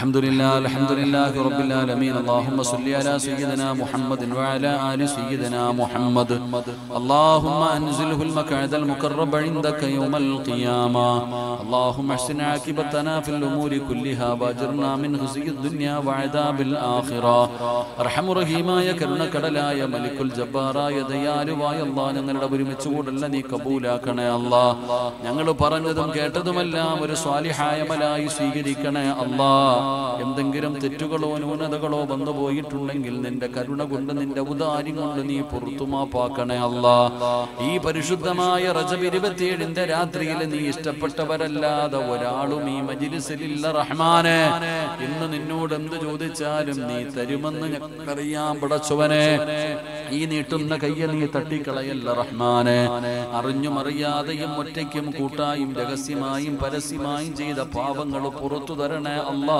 الحمد لله الحمد لله رب العالمين اللهم صل على سيدنا محمد وعلى آل سيدنا محمد اللهم أنزله المقعد المقرب عندك يوم القيامة اللهم احسن عاقبتنا في الأمور كلها واجرنا من خزي الدنيا وعذاب الآخرة അർഹമു റഹീമായ കരുണക്കടലായ മലിക്കുൽ ജബ്ബാറായ ദയാലുവായ അല്ലാ ഞങ്ങളുടെ ഒരുമിച്ച് കൂടല്ല നീ കബൂലാക്കണേ അല്ലാ ഞങ്ങൾ പറഞ്ഞതും കേട്ടതുമെല്ലാം ഒരു സ്വാലിഹായ മലായി സ്വീകരിക്കണേ അല്ലാ എന്തെങ്കിലും തെറ്റുകളോ ന്യൂനതകളോ വന്നു പോയിട്ടുണ്ടെങ്കിൽ നിന്റെ കരുണ കൊണ്ട് നിന്റെ ഉദാര്യം കൊണ്ട് നീ പുറത്തുമാപ്പാക്കണേ അല്ലാ ഈ പരിശുദ്ധമായ റജബ് ഇരുപത്തിയേഴിന്റെ രാത്രിയിൽ നീ ഇഷ്ടപ്പെട്ടവരല്ലാതെ ഒരാളും ഈ മജിലിസിലില്ല റഹ്മാനെ ഇന്ന് നിന്നോട് എന്ത് ചോദിച്ചാലും നീ തരുമെന്ന് ഞങ്ങൾക്കറിയാം പടച്ചവനെ ഈ നീട്ടുന്ന കയ്യ നീ തട്ടിക്കളയല്ല റഹ്മാനെ അറിഞ്ഞും അറിയാതെയും ഒറ്റയ്ക്കും കൂട്ടായും രഹസ്യമായും പരസ്യമായും ചെയ്ത പാപങ്ങൾ പുറത്തു തരണേ അല്ലാ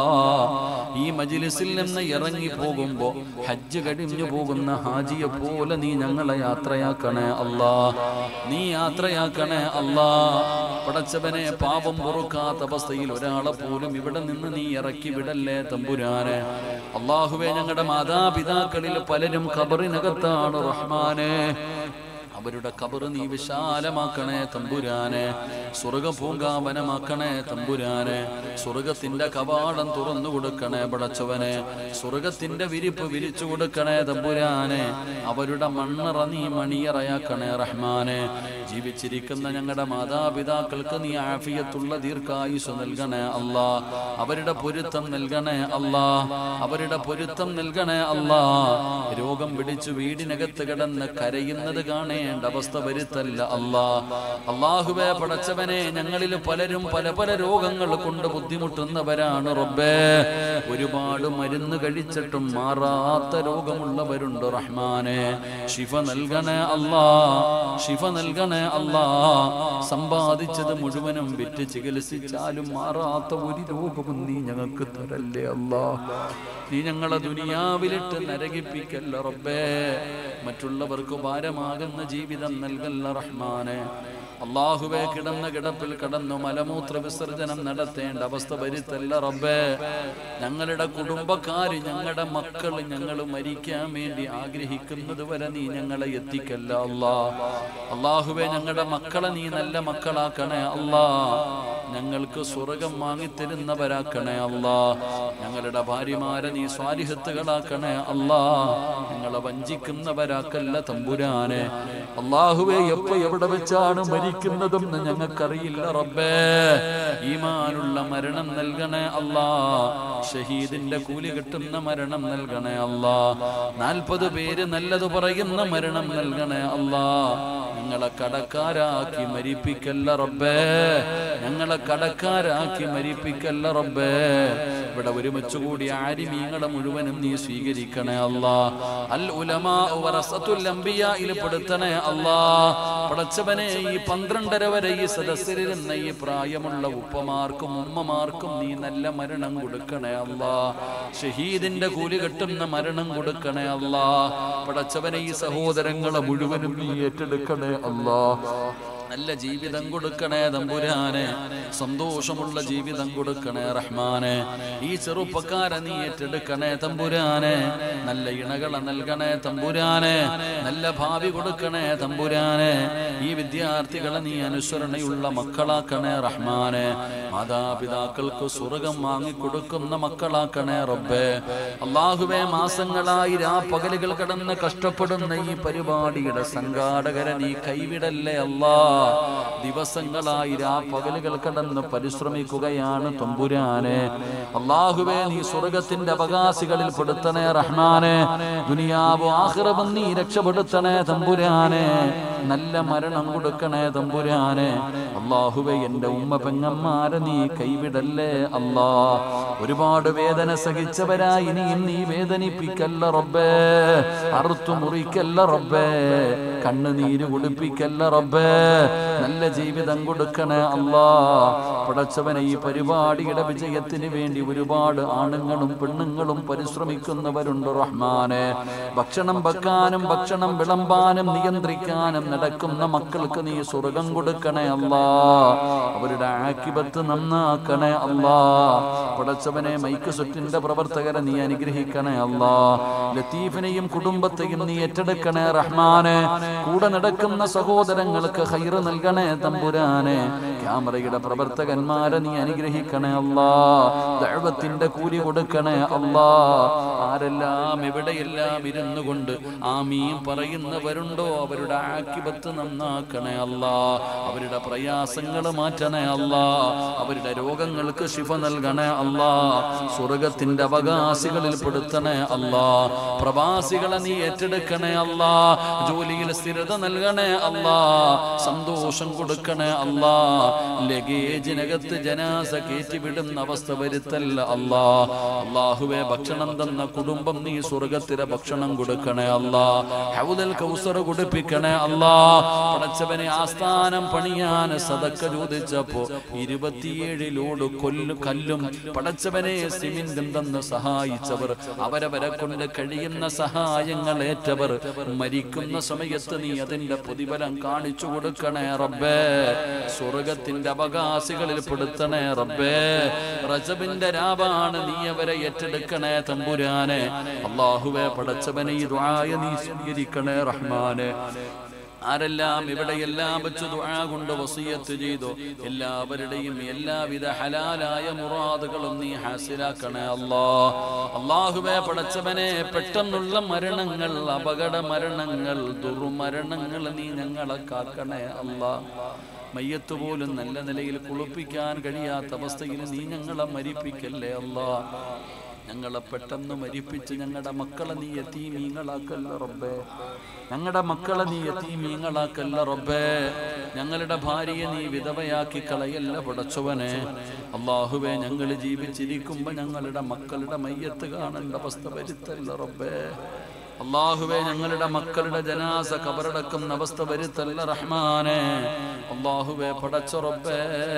ഈ മജിലിസിൽ നിന്ന് ഇറങ്ങി പോകുമ്പോ ഹജ്ജ് കഴിഞ്ഞു പോകുന്ന ഹാജിയെ പോലെ നീ ഞങ്ങളെ യാത്രയാക്കണേ അല്ലാ നീ യാത്രയാക്കണേ അല്ലാ പടച്ചവനെ പാപം പൊറുക്കാത്ത അവസ്ഥയിൽ ഒരാളെ പോലും ഇവിടെ നിന്ന് നീ ഇറക്കി വിടല്ലേ തമ്പുരാനെ അള്ളാഹുവെ ഞങ്ങളുടെ മാതാപിതാക്കളിൽ പലരും ഖബറിനകത്താണ് റഹ്മാനെ അവരുടെ കബർ നീ വിശാലമാക്കണേ തമ്പുരാനെ സ്വർഗ പൂങ്കാവനമാക്കണേ തമ്പുരാനെ സ്വർഗത്തിന്റെ കവാടം തുറന്നു കൊടുക്കണേ പടച്ചവനെ സ്വർഗത്തിന്റെ വിരിപ്പ് വിരിച്ചു കൊടുക്കണേ തമ്പുരാനെ അവരുടെ മണ്ണറ നീ മണിയറയാക്കണേ റഹ്മാനെ ജീവിച്ചിരിക്കുന്ന ഞങ്ങളുടെ മാതാപിതാക്കൾക്ക് നീ ആഫിയത്തുള്ള ദീർഘായുസ് നൽകണേ അല്ലാ അവരുടെ പൊരുത്തം നൽകണേ അല്ലാ അവരുടെ പൊരുത്തം നൽകണേ അല്ലാ രോഗം പിടിച്ചു വീടിനകത്ത് കിടന്ന് കരയുന്നത് കാണേണ്ട അവസ്ഥ വരുത്തല്ല അല്ലാ അള്ളാഹുവെ പടച്ചവനെ ഞങ്ങളിൽ പലരും പല പല രോഗങ്ങൾ കൊണ്ട് ബുദ്ധിമുട്ടുന്നവരാണ് റബ്ബേ ഒരുപാട് മരുന്ന് കഴിച്ചിട്ടും മാറാത്ത രോഗമുള്ളവരുണ്ട് റഹ്മാനെ ശിഫ നൽകണേ അല്ലാ ശിഫ നൽകണേ അല്ലാ സമ്പാദിച്ചത് മുഴുവനും വിറ്റ് ചികിത്സിച്ചാലും മാറാത്ത ഒരു രോഗവും നീ ഞങ്ങൾക്ക് തരല്ലേ അല്ലാ നീ ഞങ്ങളെ ദുനിയാവിലിട്ട് നരകിപ്പിക്കല്ല റബ്ബേ മറ്റുള്ളവർക്ക് ഭാരമാകുന്ന ജീവിതം നൽകല്ല റഹ്മാനെ അള്ളാഹുവെ കിടന്ന കിടപ്പിൽ കടന്നു മലമൂത്ര വിസർജനം നടത്തേണ്ട അവസ്ഥ വരുത്തല്ല റബ്ബേ ഞങ്ങളുടെ കുടുംബക്കാര് ഞങ്ങളുടെ മക്കൾ ഞങ്ങൾ മരിക്കാൻ വേണ്ടി ആഗ്രഹിക്കുന്നത് വരെ നീ ഞങ്ങളെ എത്തിക്കല്ല അല്ലാ അള്ളാഹുവെ ഞങ്ങളുടെ മക്കളെ നീ നല്ല മക്കളാക്കണേ അല്ലാ ഞങ്ങൾക്ക് സ്വർഗം വാങ്ങിത്തരുന്നവരാക്കണേ അല്ലാ ഞങ്ങളുടെ ഭാര്യമാരെ നീ സ്വാരിഹത്തുകളാക്കണേ അല്ലാ ഞങ്ങളെ വഞ്ചിക്കുന്നവരാക്കല്ല തമ്പുരാനെ അള്ളാഹുവെ എപ്പോ എവിടെ വെച്ചാണ് മരിക്കുന്നതെന്ന് ഞങ്ങൾക്കറിയില്ല റബ്ബേ ഈമാനുള്ള മരണം നൽകണേ അല്ലാ ഷഹീദിന്റെ കൂലി കിട്ടുന്ന മരണം നൽകണേ അല്ലാ നാൽപ്പത് പേര് നല്ലത് പറയുന്ന മരണം നൽകണേ അല്ലാ ഞങ്ങളെ കടക്കാരാക്കി മരിപ്പിക്കല്ല റബ്ബേ ഞങ്ങളെ കടക്കാരാക്കി മരിപ്പിക്കല്ല റബ്ബേ ഇവിടെ ഒരുമിച്ച് കൂടി ആരിമീങ്ങളെ മുഴുവനും നീ സ്വീകരിക്കണേ അല്ലാ അൽ ഉലമാ വറസത്തുൽ അംബിയായിൽ പെടുത്തണേ അല്ലാ പടച്ചവനെ ഈ പന്ത്രണ്ടര വരെ ഈ സദസ്സിലിരുന്ന ഈ പ്രായമുള്ള ഉപ്പമാർക്കും ഉമ്മമാർക്കും നീ നല്ല മരണം കൊടുക്കണേ അല്ലാ ഷഹീദിന്റെ കൂലി കെട്ടുന്ന മരണം കൊടുക്കണേ അല്ലാ പടച്ചവനെ ഈ സഹോദരങ്ങളെ മുഴുവനും നീ ഏറ്റെടുക്കണേ അല്ലാ നല്ല ജീവിതം കൊടുക്കണേ തമ്പുരാനെ സന്തോഷമുള്ള ജീവിതം കൊടുക്കണേ റഹ്മാനെ ഈ ചെറുപ്പക്കാരെ നീ ഏറ്റെടുക്കണേ തമ്പുരാനെ നല്ല ഇണകളെ നൽകണേ തമ്പുരാനെ നല്ല ഭാവി കൊടുക്കണേ തമ്പുരാനെ ഈ വിദ്യാർത്ഥികളെ നീ അനുസരണയുള്ള മക്കളാക്കണേ റഹ്മാനെ മാതാപിതാക്കൾക്ക് സ്വർഗം വാങ്ങിക്കൊടുക്കുന്ന മക്കളാക്കണേ റബ്ബേ അള്ളാഹുവെ മാസങ്ങളായി രാ പകലുകൾ കടന്ന് കഷ്ടപ്പെടുന്ന ഈ പരിപാടിയുടെ സംഘാടകരെ നീ കൈവിടല്ലേ അല്ലാ ദിവസങ്ങളായി രാ പകലുകൾ കടന്ന് പരിശ്രമിക്കുകയാണ് തമ്പുരാനെ അള്ളാഹുവേ നീ സ്വർഗത്തിന്റെ അവകാശികളിൽ പെടുത്തണേ റഹ്മാനെ ദുനിയാവോ ആഹ്റവും നീ രക്ഷപ്പെടുത്തണേ തമ്പുരാനെ നല്ല മരണം കൊടുക്കണേ തമ്പുരാനെ അള്ളാഹുവേ എന്റെ ഉമ്മ പെങ്ങന്മാരെ നീ കൈവിടല്ലേ അല്ലാ ഒരുപാട് വേദന സഹിച്ചവരായി ഇനിയും നീ വേദനിപ്പിക്കല്ല റബ്ബേ അറുത്തു മുറിക്കല്ല റബ്ബേ കണ്ണുനീര് കുടിപ്പിക്കല്ല റബ്ബേ നല്ല ജീവിതം കൊടുക്കണേ അല്ലാ പടച്ചവനെ ഈ പരിപാടിയുടെ വിജയത്തിന് വേണ്ടി ഒരുപാട് ആണുങ്ങളും പെണ്ണുങ്ങളും പരിശ്രമിക്കുന്നവരുണ്ട് റഹ്മാനെ ഭക്ഷണം വെക്കാനും ഭക്ഷണം വിളമ്പാനും നിയന്ത്രിക്കാനും നടക്കുന്ന മക്കൾക്ക് നീ സ്വർഗം കൊടുക്കണേ അല്ലാ അവരുടെ ആക്കിബത്ത് നന്നാക്കണേ അല്ലാ പടച്ചവനെ മൈക്ക് സെറ്റിന്റെ പ്രവർത്തകരെ നീ അനുഗ്രഹിക്കണേ അല്ലാ ലത്തീഫിനെയും കുടുംബത്തെയും നീ ഏറ്റെടുക്കണേ റഹ്മാനെ കൂടെ നടക്കുന്ന സഹോദരങ്ങൾക്ക് ഹൈറ് നൽകണേ തമ്പുരാനെ ക്യാമറയുടെ പ്രവർത്തകന്മാരെ നീ അനുഗ്രഹിക്കണേ അല്ലാ ദൈവത്തിന്റെ കൂലി കൊടുക്കണേ അല്ലാ ആരെല്ലാം എവിടെയെല്ലാം ഇരുന്നു കൊണ്ട് ആമീൻ പറയുന്നവരുണ്ടോ അവരുടെ ആക്കിബത്ത് നന്നാക്കണേ അല്ലാ അവരുടെ പ്രയാസങ്ങൾ മാറ്റണേ അല്ലാ അവരുടെ രോഗങ്ങൾക്ക് ശിഫ നൽകണേ അല്ലാ സ്വർഗത്തിന്റെ അവകാശികളിൽ പെടുത്തണേ അല്ലാ പ്രവാസികളെ നീ ഏറ്റെടുക്കണേ അല്ലാ ജോലിയിൽ സ്ഥിരത നൽകണേ അല്ലാ സന്തോഷം കൊടുക്കണേ അല്ലാ ലഗേജിനകത്ത് ജനാസ കയറ്റിവിടുന്ന അവസ്ഥ വരുത്തല്ല അല്ലാ അള്ളാഹുവെ ഭക്ഷണം തന്ന കുടുംബം നീ സ്വർഗത്തിലെ ഭക്ഷണം കൊടുക്കണേ അല്ലാ ഹൗദൽ കൗസർ കുടിപ്പിക്കണേ അല്ലാ പടച്ചവനെ ആസ്ഥാനം പണിയാൻ സദക്ക ചോദിച്ചപ്പോ ഇരുപത്തിയേഴ് ലോഡ് കൊല്ലു കല്ലും പടച്ചവനെ സിമിന്റും തന്ന് സഹായിച്ചവർ അവരവരെ കൊണ്ട് കഴിയുന്ന സഹായങ്ങൾ ഏറ്റവർ മരിക്കുന്ന സമയത്ത് നീ അതിന്റെ പ്രതിഫലം കാണിച്ചു കൊടുക്കണേ റബ്ബേ സ്വർഗത്തിന്റെ അവകാശികളിൽ പെടുത്തണേ റബ്ബേ റജബിന്റെ രാവാണ് നീ അവരെ ഏറ്റെടുക്കണേ തമ്പുരാനെ അള്ളാഹുവെ പടച്ചവനെ ഈ ദുആയ നീ സ്വീകരിക്കണേ റഹ്മാനെ ആരെല്ലാം ഇവിടെയെല്ലാം വെച്ച് ദുആ കൊണ്ട് വസിയത്ത് ചെയ്തു എല്ലാവരുടെയും എല്ലാവിധ ഹലാലായ മുറാദുകളും നീ ഹാസിലാക്കണേ അല്ലാ അള്ളാഹുവെ പടച്ചവനെ പെട്ടെന്നുള്ള മരണങ്ങൾ അപകട മരണങ്ങൾ ദുർമരണങ്ങൾ നീ ഞങ്ങളെ കാക്കണേ അല്ലാ മയ്യത്ത് പോലും നല്ല നിലയിൽ കുളിപ്പിക്കാൻ കഴിയാത്ത അവസ്ഥയിൽ നീ ഞങ്ങളെ മരിപ്പിക്കല്ലേ അല്ലാ ഞങ്ങളെ പെട്ടെന്ന് മരിപ്പിച്ച് ഞങ്ങളുടെ മക്കളെ നീ എത്തീമീങ്ങളാക്കല്ല റബ്ബേ ഞങ്ങളുടെ മക്കളെ നീ എത്തീമീങ്ങളാക്കല്ല റബ്ബേ ഞങ്ങളുടെ ഭാര്യയെ നീ വിധവയാക്കി കളയല്ല പടച്ചവനെ അള്ളാഹുവെ ഞങ്ങൾ ജീവിച്ചിരിക്കുമ്പോ ഞങ്ങളുടെ മക്കളുടെ മയ്യത്ത് കാണേണ്ട അവസ്ഥ വരുത്തല്ല റബ്ബേ അള്ളാഹുവെ ഞങ്ങളുടെ മക്കളുടെ ജനാസ കബറടക്കുന്ന അവസ്ഥ വരുത്തല്ല റഹ്മാനെ അള്ളാഹുവെ പടച്ചുറപ്പേ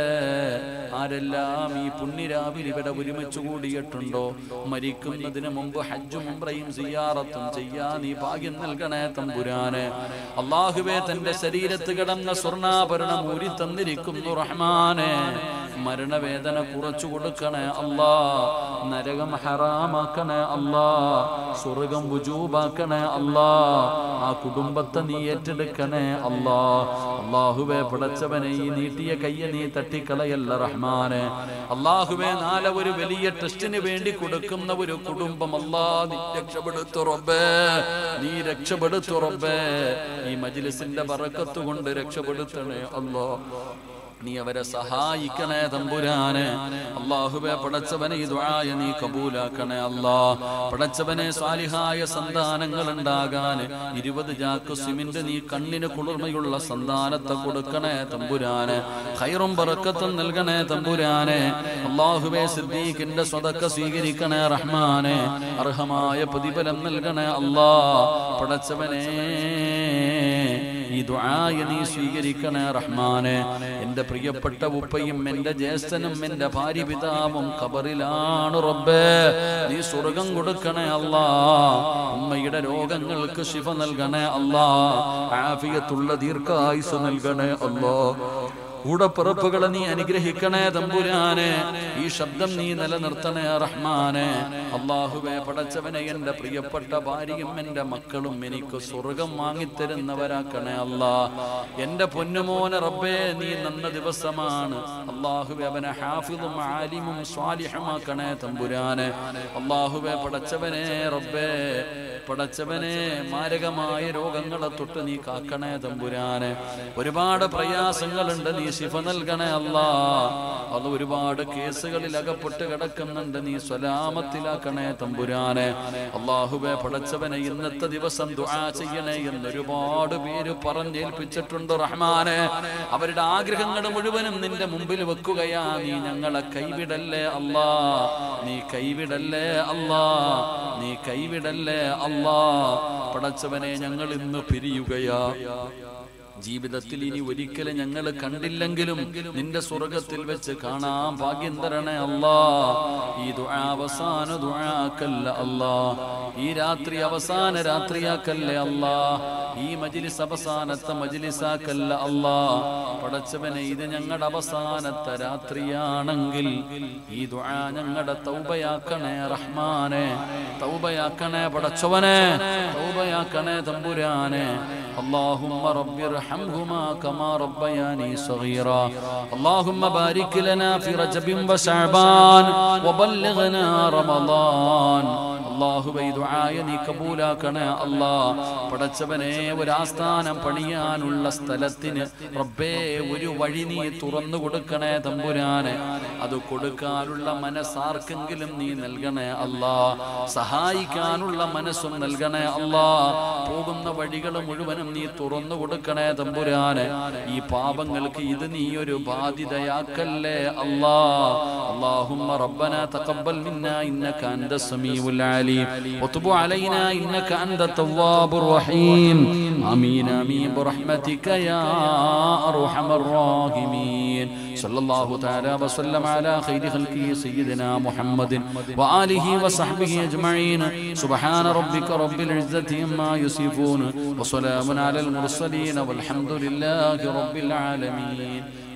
ആരെല്ലാം ഈ പുണ്യരാവിൽ ഇവിടെ ഒരുമിച്ച് കൂടിയിട്ടുണ്ടോ മരിക്കുന്നതിന് മുമ്പ് ഹജ്ജും ഉംറയും സിയാറത്തും ചെയ്യാൻ നീ ഭാഗ്യം നൽകണേ തമ്പുരാനെ അള്ളാഹുവെ തന്റെ ശരീരത്ത് കിടന്ന സ്വർണ്ണാഭരണം ഊരി തന്നിരിക്കുന്നു റഹ്മാനെ മരണവേദന കുറച്ചു കൊടുക്കണേ അല്ലാ നരകം ഹറാമാക്കണേ അല്ലാ സ്വർഗം വുജൂബാക്കണേ അല്ലാ ആ കുടുംബത്തെ നീ ഏറ്റെടുക്കണേ അല്ലാ അള്ളാഹുവെ പടച്ചവനെ ഈ നീട്ടിയ കയ്യെ നീ തട്ടിക്കളയല്ല റഹ്മാനെ അള്ളാഹുവെ നാളെ ഒരു വലിയ ടെസ്റ്റിന് വേണ്ടി കൊടുക്കുന്ന ഒരു കുടുംബം അല്ലാ നീ രക്ഷപ്പെടുത്തു റബ്ബേ നീ രക്ഷപ്പെടുത്തു റബ്ബേ ഈ മജ്ലിസിന്റെ ബറക്കത്ത് കൊണ്ട് രക്ഷപ്പെടുത്തണേ അല്ലാ നീ അവരെ സഹായിക്കണേ തമ്പുരാനെ അള്ളാഹുബെ പടച്ചവനെ ഈ ദുആയ നീ കബൂലാക്കണേ അല്ലാ പടച്ചവനെ സാലിഹായ സന്താനങ്ങൾ ഉണ്ടാകാൻ ഇരുപത് ജാക്ക് സിമിന്റ് നീ കണ്ണിന് കുളിർമയുള്ള സന്താനത്തെ കൊടുക്കണേ തമ്പുരാനെ ഖൈറും ബറക്കത്തും നൽകണേ തമ്പുരാനെ അള്ളാഹുബെ സിദ്ദീഖിന്റെ സ്വതക്ക സ്വീകരിക്കണേ റഹ്മാനെ അർഹമായ പ്രതിഫലം നൽകണേ അല്ലാ പടച്ചവനെ ഈ ദുആയ നീ സ്വീകരിക്കണേ റഹ്മാനെ എന്റെ പ്രിയപ്പെട്ട ഉപ്പയും എന്റെ ജ്യേഷ്ഠനും എന്റെ ഭാര്യ പിതാവും ഖബറിലാണ് റബ്ബേ നീ സ്വർഗം കൊടുക്കണേ അല്ലാ ഉമ്മയുടെ രോഗങ്ങൾക്ക് ശിഫ നൽകണേ അല്ലാ ആഫിയത്തുള്ള ദീർഘായുസ് നൽകണേ അല്ലാ കൂടപ്പിറപ്പുകളെ നീ അനുഗ്രഹിക്കണേ തമ്പുരാനെ ഈ ശബ്ദം നീ നിലനിർത്തണേ റഹ്മാനെ അള്ളാഹുവെ പടച്ചവനെ എന്റെ പ്രിയപ്പെട്ട ഭാര്യയും എന്റെ മക്കളും എനിക്ക് സ്വർഗം വാങ്ങിത്തരുന്നവരാക്കണേ അല്ലാ എന്റെ പൊന്നുമോനെ റബ്ബേ നീ നന്ന ദിവസമാണ് അള്ളാഹുവെ അവനെ ഹാഫിദും ആലിമും സ്വാലിഹമാക്കണേ തമ്പുരാനെ അള്ളാഹുവെ പടച്ചവനെ റബ്ബേ പടച്ചവനെ മാരകമായ രോഗങ്ങളെ തൊട്ട് നീ കാക്കണേ തമ്പുരാനെ ഒരുപാട് പ്രയാസങ്ങളുണ്ട് നീ ശിഫ നൽകണേ അല്ലാ അത് ഒരുപാട് കേസുകളിൽ അകപ്പെട്ട് കിടക്കുന്നുണ്ട് നീ സ്വലാമത്തിലാക്കണേ തമ്പുരാനെ അള്ളാഹുബെ പടച്ചവനെ ഇന്നത്തെ ദിവസം ദുആ ചെയ്യണേ എന്ന് ഒരുപാട് പേര് പറഞ്ഞേൽപ്പിച്ചിട്ടുണ്ട് റഹ്മാനെ അവരുടെ ആഗ്രഹങ്ങൾ മുഴുവനും നിന്റെ മുമ്പിൽ വെക്കുകയാ നീ ഞങ്ങളെ കൈവിടല്ലേ അല്ലാ നീ കൈവിടല്ലേ അല്ലാ നീ കൈവിടല്ലേ അല്ലാ പടച്ചവനെ ഞങ്ങൾ ഇന്ന് പിരിയുകയാ ജീവിതത്തിൽ ഇനി ഒരിക്കലും ഞങ്ങൾ കണ്ടില്ലെങ്കിലും നിന്റെ സ്വർഗത്തിൽ വെച്ച് കാണാൻ ഭാഗ്യം തരണേ അല്ലാ ഈ ദുആ അവസാന ദുആക്കല്ല അല്ലാ ഈ രാത്രി അവസാന രാത്രിയാക്കല്ലേ അല്ലാ ഈ മജിലിസ് അവസാനത്തെ മജിലിസാക്കല്ല അല്ലാ പടച്ചവനെ ഇത് ഞങ്ങളുടെ അവസാനത്തെ രാത്രിയാണെങ്കിൽ ഈ ദുആ ഞങ്ങളുടെ തൗബയാക്കണേ റഹ്മാനെ തൗബയാക്കണേ പടച്ചവനെ തൗബയാക്കണേ തമ്പുരാനെ اللهم رب ارحمهما كما ربياني صغيرا اللهم بارك لنا في رجب وشعبان وبلغنا رمضان അള്ളാഹുബൈ ദുആയ നീ കബൂലാക്കണേ അല്ലാ പടച്ചവനെ ഒരു ആസ്ഥാനം പണിയാനുള്ള സ്ഥലത്തിന് റബ്ബേ ഒരു വഴി നീ തുറന്നു കൊടുക്കണേ തമ്പുരാനെ അത് കൊടുക്കാനുള്ള മനസ്സാർക്കെങ്കിലും നീ നൽകണേ അല്ലാ സഹായിക്കാനുള്ള മനസ്സും നൽകണേ അല്ലാ പോകുന്ന വഴികൾ മുഴുവനും നീ തുറന്നു കൊടുക്കണേ തമ്പുരാനെ ഈ പാപങ്ങൾക്ക് ഇത് നീ ഒരു ബാധ്യതയാക്കല്ലേ അല്ലാ اللهم ربنا تقبل منا انك انت السميع العليم وتب علينا انك انت التواب الرحيم امين امين برحمتك يا ارحم الراحمين صلى الله تعالى وسلم على خير خلقه سيدنا محمد واله وصحبه اجمعين سبحان ربك رب العزه عما يصفون وسلام على المرسلين والحمد لله رب العالمين